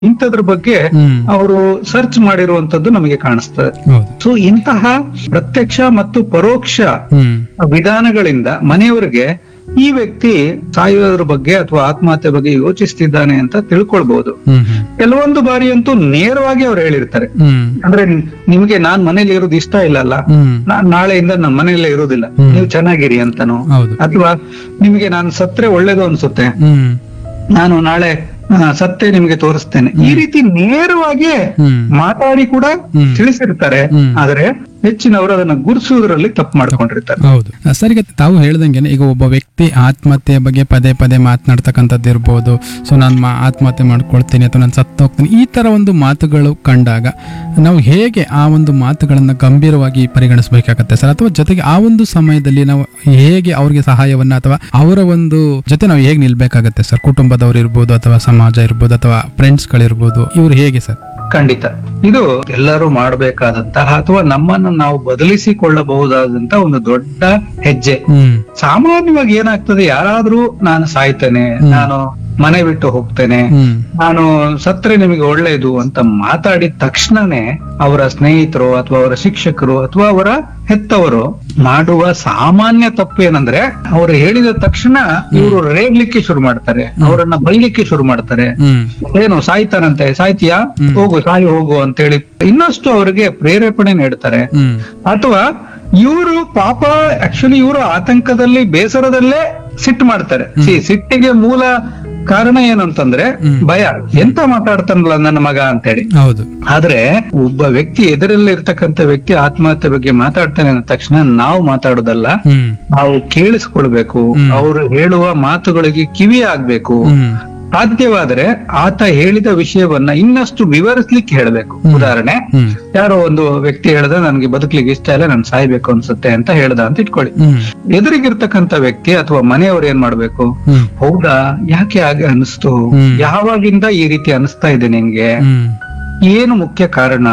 ಇಂಥದ್ರ ಬಗ್ಗೆ ಹ್ಮ್ ಅವರು ಸರ್ಚ್ ಮಾಡಿರುವಂತದ್ದು ನಮಗೆ ಕಾಣಿಸ್ತದೆ ಹೌದು ಸೊ ಇಂತಹ ಪ್ರತ್ಯಕ್ಷ ಮತ್ತು ಪರೋಕ್ಷ ಹ್ಮ್ ವಿಧಾನಗಳಿಂದ ಮನೆಯವರಿಗೆ ಈ ವ್ಯಕ್ತಿ ಸಾಯುವುದ್ರ ಬಗ್ಗೆ ಅಥವಾ ಆತ್ಮಹತ್ಯೆ ಬಗ್ಗೆ ಯೋಚಿಸ್ತಿದ್ದಾನೆ ಅಂತ ತಿಳ್ಕೊಳ್ಬಹುದು ಹ್ಮ್ ಹ್ಮ್ ಕೆಲವೊಂದು ಬಾರಿ ಅಂತೂ ನೇರವಾಗಿ ಅವ್ರು ಹೇಳಿರ್ತಾರೆ ಹ್ಮ್ ಅಂದ್ರೆ ನಿಮ್ಗೆ ನಾನ್ ಮನೇಲಿ ಇರೋದು ಇಷ್ಟ ಇಲ್ಲ ಅಲ್ಲ ಹ್ಮ್ ನಾನ್ ನಾಳೆಯಿಂದ ನನ್ನ ಮನೆಯಲ್ಲೇ ಇರೋದಿಲ್ಲ ಹ್ಮ್. ನೀವು ಚೆನ್ನಾಗಿರಿ ಅಂತನೋ ಹೌದು ಅಥವಾ ನಿಮ್ಗೆ ನಾನು ಸತ್ರೆ ಒಳ್ಳೇದು ಅನ್ಸುತ್ತೆ ಹ್ಮ್ ನಾನು ನಾಳೆ ಆ, ಸತ್ತೆ ನಿಮ್ಗೆ ತೋರಿಸ್ತೇನೆ ಈ ರೀತಿ ನೇರವಾಗಿ ಹ್ಮ್ ಮಾತಾಡಿ ಕೂಡ ಹ್ಮ್. ತಿಳಿಸಿರ್ತಾರೆ ಹ್ಮ್. ಆದ್ರೆ ಹೆಚ್ಚಿನವರು ಅದನ್ನ ಗುರುಸುವುದರಲ್ಲಿ ತಪ್ಪು ಮಾಡ್ಕೊಂಡಿರ್ತಾರೆ ಹೌದು ಸರ್ ಈಗ ತಾವು ಹೇಳ್ದಂಗೆ ಈಗ ಒಬ್ಬ ವ್ಯಕ್ತಿ ಆತ್ಮಹತ್ಯೆ ಬಗ್ಗೆ ಪದೇ ಪದೇ ಮಾತನಾಡ್ತಕ್ಕಂಥದ್ದು ಇರ್ಬೋದು ಸೊ ನಾನು ಮಾ ಆತ್ಮಹತ್ಯೆ ಮಾಡ್ಕೊಳ್ತೀನಿ ಅಥವಾ ನಾನು ಸತ್ತು ಹೋಗ್ತೀನಿ ಈ ಥರ ಒಂದು ಮಾತುಗಳು ಕಂಡಾಗ ನಾವು ಹೇಗೆ ಆ ಒಂದು ಮಾತುಗಳನ್ನು ಗಂಭೀರವಾಗಿ ಪರಿಗಣಿಸಬೇಕಾಗತ್ತೆ ಸರ್ ಅಥವಾ ಜೊತೆಗೆ ಆ ಒಂದು ಸಮಯದಲ್ಲಿ ನಾವು ಹೇಗೆ ಅವ್ರಿಗೆ ಸಹಾಯವನ್ನ ಅಥವಾ ಅವರ ಒಂದು ಜೊತೆ ನಾವು ಹೇಗೆ ನಿಲ್ಬೇಕಾಗತ್ತೆ ಸರ್ ಕುಟುಂಬದವ್ರು ಇರ್ಬೋದು ಅಥವಾ ಸಮಾಜ ಇರ್ಬೋದು ಅಥವಾ ಫ್ರೆಂಡ್ಸ್ಗಳಿರ್ಬೋದು ಇವ್ರು ಹೇಗೆ ಸರ್ ಖಂಡಿತ ಇದು ಎಲ್ಲರೂ ಮಾಡಬೇಕಾದಂತಹ ಅಥವಾ ನಮ್ಮನ್ನು ನಾವು ಬದಲಿಸಿಕೊಳ್ಳಬಹುದಾದಂತ ಒಂದು ದೊಡ್ಡ ಹೆಜ್ಜೆ ಹ್ಮ್ ಸಾಮಾನ್ಯವಾಗಿ ಏನಾಗ್ತದೆ ಯಾರಾದ್ರೂ ನಾನು ಸಾಯ್ತೇನೆ ನಾನು ಮನೆ ಬಿಟ್ಟು ಹೋಗ್ತೇನೆ ಹ್ಮ್ ನಾನು ಸತ್ರೆ ನಿಮಗೆ ಒಳ್ಳೇದು ಅಂತ ಮಾತಾಡಿದ ತಕ್ಷಣನೇ ಅವರ ಸ್ನೇಹಿತರು ಅಥವಾ ಅವರ ಶಿಕ್ಷಕರು ಅಥವಾ ಅವರ ಹೆತ್ತವರು ಮಾಡುವ ಸಾಮಾನ್ಯ ತಪ್ಪು ಏನಂದ್ರೆ ಅವರು ಹೇಳಿದ ತಕ್ಷಣ ಇವರು ರೇಗ್ಲಿಕ್ಕೆ ಶುರು ಮಾಡ್ತಾರೆ ಅವರನ್ನ ಬೈಲಿಕ್ಕೆ ಶುರು ಮಾಡ್ತಾರೆ ಹ್ಮ್ ಏನು ಸಾಯ್ತಾನಂತೆ ಸಾಯ್ತೀಯಾ ಹೋಗು ಸಾಯಿ ಹೋಗು ಅಂತೇಳಿ ಇನ್ನಷ್ಟು ಅವರಿಗೆ ಪ್ರೇರೇಪಣೆ ನೀಡ್ತಾರೆ ಹ್ಮ್ ಅಥವಾ ಇವರು ಪಾಪ ಆಕ್ಚುಲಿ ಇವರು ಆತಂಕದಲ್ಲಿ ಬೇಸರದಲ್ಲೇ ಸಿಟ್ಟು ಮಾಡ್ತಾರೆ ಸಿ ಸಿಟ್ಟಿಗೆ ಮೂಲ ಕಾರಣ ಏನು ಅಂತಂದ್ರೆ ಭಯ ಎಂತ ಮಾತಾಡ್ತಾನಲ್ಲ ನನ್ನ ಮಗ ಅಂತೇಳಿ ಹೌದು ಆದ್ರೆ ಒಬ್ಬ ವ್ಯಕ್ತಿ ಎದುರಲ್ಲಿ ಇರ್ತಕ್ಕಂಥ ವ್ಯಕ್ತಿ ಆತ್ಮಹತ್ಯೆ ಬಗ್ಗೆ ಮಾತಾಡ್ತಾನೆ ಅಂದ ತಕ್ಷಣ ನಾವು ಮಾತಾಡೋದಲ್ಲ ಹ್ಮ್ ನಾವು ಕೇಳಿಸ್ಕೊಳ್ಬೇಕು ಅವರು ಹೇಳುವ ಮಾತುಗಳಿಗೆ ಕಿವಿ ಆಗ್ಬೇಕು ಹ್ಮ್ ಸಾಧ್ಯವಾದ್ರೆ ಆತ ಹೇಳಿದ ವಿಷಯವನ್ನ ಇನ್ನಷ್ಟು ವಿವರಿಸ್ಲಿಕ್ಕೆ ಹೇಳಬೇಕು ಉದಾಹರಣೆ ಹ್ಮ್ ಯಾರೋ ಒಂದು ವ್ಯಕ್ತಿ ಹೇಳ್ದ ನನ್ಗೆ ಬದುಕ್ಲಿಕ್ಕೆ ಇಷ್ಟ ಇಲ್ಲ ನಾನು ಸಾಯ್ಬೇಕು ಅನ್ಸುತ್ತೆ ಅಂತ ಹೇಳ್ದ ಅಂತ ಇಟ್ಕೊಳ್ಳಿ ಹ್ಮ್ ಎದುರಿಗಿರ್ತಕ್ಕಂಥ ವ್ಯಕ್ತಿ ಅಥವಾ ಮನೆಯವರು ಏನ್ ಮಾಡ್ಬೇಕು ಹ್ಮ್ ಹೌದಾ ಯಾಕೆ ಹಾಗೆ ಅನಿಸ್ತು ಹ್ಮ್. ಯಾವಾಗಿಂದ ಈ ರೀತಿ ಅನಿಸ್ತಾ ಇದೆ ನಿನ್ಗೆ ಹ್ಮ್ ಏನು ಮುಖ್ಯ ಕಾರಣ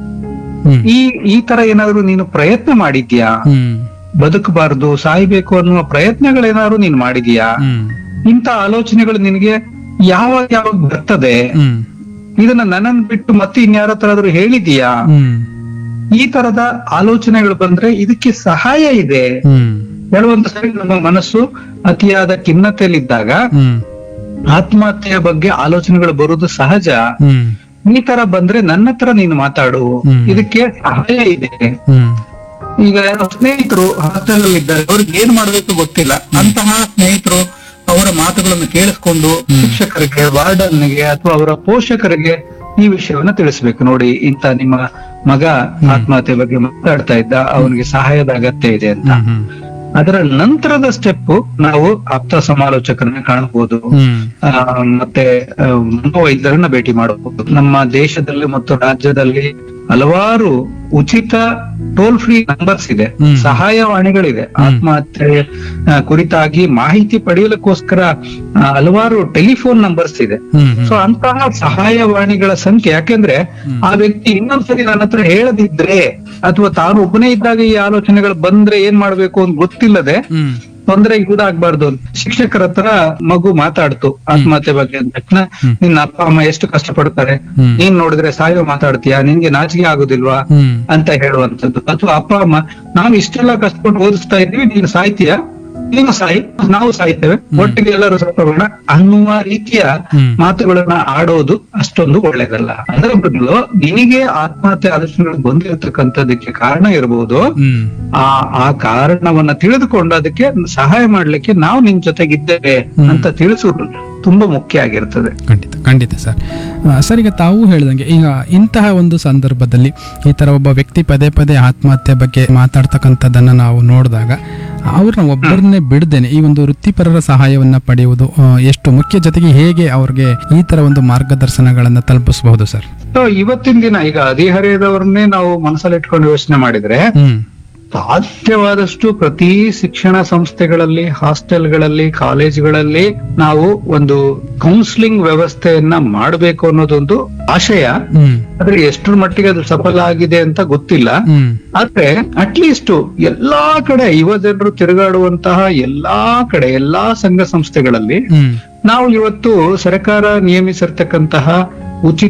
ಹ್ಮ್ ಈ ಈ ತರ ಏನಾದ್ರು ನೀನು ಪ್ರಯತ್ನ ಮಾಡಿದ್ಯಾ ಹ್ಮ್ ಬದುಕಬಾರ್ದು ಸಾಯ್ಬೇಕು ಅನ್ನುವ ಪ್ರಯತ್ನಗಳೇನಾದ್ರು ನೀನ್ ಮಾಡಿದ್ಯಾ ಹ್ಮ್ ಇಂಥ ಆಲೋಚನೆಗಳು ನಿನಗೆ ಯಾವಾಗ ಯಾವಾಗ ಬರ್ತದೆ ಹ್ಮ್ ಇದನ್ನ ನನ್ನನ್ ಬಿಟ್ಟು ಮತ್ತೆ ಇನ್ಯಾರ ಹತ್ರ ಆದ್ರೂ ಹೇಳಿದೀಯಾ ಹ್ಮ್ ಈ ತರದ ಆಲೋಚನೆಗಳು ಬಂದ್ರೆ ಇದಕ್ಕೆ ಸಹಾಯ ಇದೆ ಹ್ಮ್ ಕೆಲವೊಂದು ಸರಿ ನಮ್ಮ ಮನಸ್ಸು ಅತಿಯಾದ ಖಿನ್ನತೆಯಲ್ಲಿದ್ದಾಗ ಹ್ಮ್ ಆತ್ಮಹತ್ಯೆಯ ಬಗ್ಗೆ ಆಲೋಚನೆಗಳು ಬರುವುದು ಸಹಜ ಹ್ಮ್ ಈ ತರ ಬಂದ್ರೆ ನನ್ನ ಹತ್ರ ನೀನು ಮಾತಾಡು ಹ್ಮ್. ಇದಕ್ಕೆ ಸಹಾಯ ಇದೆ ಹ್ಮ್ ಈಗ ಯಾರೋ ಸ್ನೇಹಿತರು ಹಾಸ್ಟೆಲ್ ಅಲ್ಲಿ ಇದ್ದಾರೆ ಅವ್ರಿಗೆ ಏನ್ ಮಾಡ್ಬೇಕು ಗೊತ್ತಿಲ್ಲ ಅಂತಹ ಸ್ನೇಹಿತರು ಅವರ ಮಾತುಗಳನ್ನು ಕೇಳಿಸ್ಕೊಂಡು ಶಿಕ್ಷಕರಿಗೆ ವಾರ್ಡನ್ಗೆ ಅಥವಾ ಅವರ ಪೋಷಕರಿಗೆ ಈ ವಿಷಯವನ್ನ ತಿಳಿಸ್ಬೇಕು ನೋಡಿ ಇಂತ ನಿಮ್ಮ ಮಗ ಆತ್ಮಹತ್ಯೆ ಬಗ್ಗೆ ಮಾತಾಡ್ತಾ ಇದ್ದ ಅವನಿಗೆ ಸಹಾಯದ ಅಗತ್ಯ ಇದೆ ಅಂತ ಹ್ಮ್ ಹ್ಮ್ ಅದರ ನಂತರದ ಸ್ಟೆಪ್ ನಾವು ಆಪ್ತ ಸಮಾಲೋಚಕರನ್ನ ಕಾಣಬಹುದು ಹ್ಮ್ ಆ, ಮತ್ತೆ ಆ, ಮನೋವೈದ್ಯರನ್ನ ಭೇಟಿ ಮಾಡಬಹುದು ನಮ್ಮ ದೇಶದಲ್ಲಿ ಮತ್ತು ರಾಜ್ಯದಲ್ಲಿ ಹಲವಾರು ಉಚಿತ ಟೋಲ್ ಫ್ರೀ ನಂಬರ್ಸ್ ಇದೆ ಹ್ಮ್. ಸಹಾಯವಾಣಿಗಳಿದೆ ಆತ್ಮಹತ್ಯೆ ಆ, ಕುರಿತಾಗಿ ಮಾಹಿತಿ ಪಡೆಯಲಿಕ್ಕೋಸ್ಕರ ಆ, ಹಲವಾರು ಟೆಲಿಫೋನ್ ನಂಬರ್ಸ್ ಇದೆ ಹ್ಮ್ ಹ್ಮ್ ಸೊ ಅಂತಹ ಸಹಾಯವಾಣಿಗಳ ಸಂಖ್ಯೆ ಯಾಕೆಂದ್ರೆ ಆ ವ್ಯಕ್ತಿ ಇನ್ನೊಂದ್ಸರಿ ನನ್ನ ಹತ್ರ ಹೇಳದಿದ್ರೆ ಅಥವಾ ತಾನು ಒಬ್ಬನೇ ಇದ್ದಾಗ ಈ ಆಲೋಚನೆಗಳು ಬಂದ್ರೆ ಏನ್ ಮಾಡ್ಬೇಕು ಅಂತ ಗೊತ್ತಿಲ್ಲದೆ ಹ್ಮ್ ತೊಂದರೆಗೆ ಈಡಾಗ್ಬಾರ್ದು ಅಂತ ಶಿಕ್ಷಕರ ಹತ್ರ ಮಗು ಮಾತಾಡ್ತು ಆತ್ಮಹತ್ಯೆ ಬಗ್ಗೆ ಅಂದ ತಕ್ಷಣ ನಿನ್ನ ಅಪ್ಪ ಅಮ್ಮ ಎಷ್ಟು ಕಷ್ಟಪಡ್ತಾರೆ ಹ್ಮ್. ನೀನ್ ನೋಡಿದ್ರೆ ಸಾಯೋ ಮಾತಾಡ್ತೀಯಾ ನಿನ್ಗೆ ನಾಚಿಕೆ ಆಗುದಿಲ್ವಾ ಹ್ಮ್ ಅಂತ ಹೇಳುವಂತದ್ದು ಅಥವಾ ಅಪ್ಪ ಅಮ್ಮ ನಾವು ಇಷ್ಟೆಲ್ಲ ಕಷ್ಟಪಟ್ಟು ಓದಿಸ್ತಾ ಇದ್ವಿ ನೀನು ಸಾಯ್ತೀಯಾ ನೀನು ಸಾಯಿ ನಾವು ಸಾಯ್ತೇವೆ ಒಟ್ಟಿಗೆ ಎಲ್ಲರೂ ಸತ್ತೋಗೋಣ ಅನ್ನುವ ರೀತಿಯ ಹ್ಮ್. ಮಾತುಗಳನ್ನ ಆಡೋದು ಅಷ್ಟೊಂದು ಒಳ್ಳೇದಲ್ಲ ಅದರ ಬದಲು ನಿನಗೆ ಆತ್ಮಹತ್ಯೆ ಆಲೋಚನೆಗಳು ಬಂದಿರತಕ್ಕಂಥದಕ್ಕೆ ಕಾರಣ ಇರಬಹುದು ಹ್ಮ್ ಆ ಆ ಕಾರಣವನ್ನ ತಿಳಿದುಕೊಂಡು ಅದಕ್ಕೆ ಸಹಾಯ ಮಾಡ್ಲಿಕ್ಕೆ ನಾವು ನಿಮ್ ಜೊತೆಗಿದ್ದೇವೆ ಅಂತ ತಿಳಿಸುವುದು ತುಂಬಾ ಮುಖ್ಯ ಆಗಿರ್ತದೆ ಖಂಡಿತ ಖಂಡಿತ ಸರ್ ಆ, ಸರ್ ಈಗ ತಾವು ಹೇಳ್ದಂಗೆ ಈಗ ಇಂತಹ ಒಂದು ಸಂದರ್ಭದಲ್ಲಿ ಈ ತರ ಒಬ್ಬ ವ್ಯಕ್ತಿ ಪದೇ ಪದೇ ಆತ್ಮಹತ್ಯೆ ಬಗ್ಗೆ ಮಾತಾಡ್ತಕ್ಕಂಥದ್ದನ್ನ ನಾವು ನೋಡಿದಾಗ ಅವ್ರನ್ನ ಒಬ್ಬರನ್ನೇ ಬಿಡದೇನೆ ಈ ಒಂದು ವೃತ್ತಿಪರರ ಸಹಾಯವನ್ನ ಪಡೆಯುವುದು ಆ, ಎಷ್ಟು ಮುಖ್ಯ ಜೊತೆಗೆ ಹೇಗೆ ಅವ್ರಿಗೆ ಈ ತರ ಒಂದು ಮಾರ್ಗದರ್ಶನಗಳನ್ನ ತಲುಪಿಸಬಹುದು ಸರ್ ಸೊ ಇವತ್ತಿನ ದಿನ ಈಗ ಹದಿಹರೆಯದವ್ರನ್ನೇ ನಾವು ಮನಸ್ಸಲ್ಲಿ ಇಟ್ಕೊಂಡು ಯೋಚನೆ ಮಾಡಿದ್ರೆ ಹ್ಮ್ ಸಾಧ್ಯವಾದಷ್ಟು ಪ್ರತಿ ಶಿಕ್ಷಣ ಸಂಸ್ಥೆಗಳಲ್ಲಿ ಹಾಸ್ಟೆಲ್ಗಳಲ್ಲಿ ಕಾಲೇಜುಗಳಲ್ಲಿ ನಾವು ಒಂದು ಕೌನ್ಸಿಲಿಂಗ್ ವ್ಯವಸ್ಥೆಯನ್ನ ಮಾಡಬೇಕು ಅನ್ನೋದೊಂದು ಆಶಯ ಹ್ಮ್ ಆದ್ರೆ ಎಷ್ಟರ ಮಟ್ಟಿಗೆ ಅದು ಸಫಲ ಆಗಿದೆ ಅಂತ ಗೊತ್ತಿಲ್ಲ ಹ್ಮ್ ಆದ್ರೆ ಅಟ್ಲೀಸ್ಟ್ ಎಲ್ಲಾ ಕಡೆ ಯುವ ಜನರು ತಿರುಗಾಡುವಂತಹ ಎಲ್ಲಾ ಕಡೆ ಎಲ್ಲಾ ಸಂಘ ಸಂಸ್ಥೆಗಳಲ್ಲಿ ಹ್ಮ್ ನಾವು ಇವತ್ತು ಸರ್ಕಾರ ನೇಮಿಸಿರ್ತಕ್ಕಂತಹ ಉಚಿತ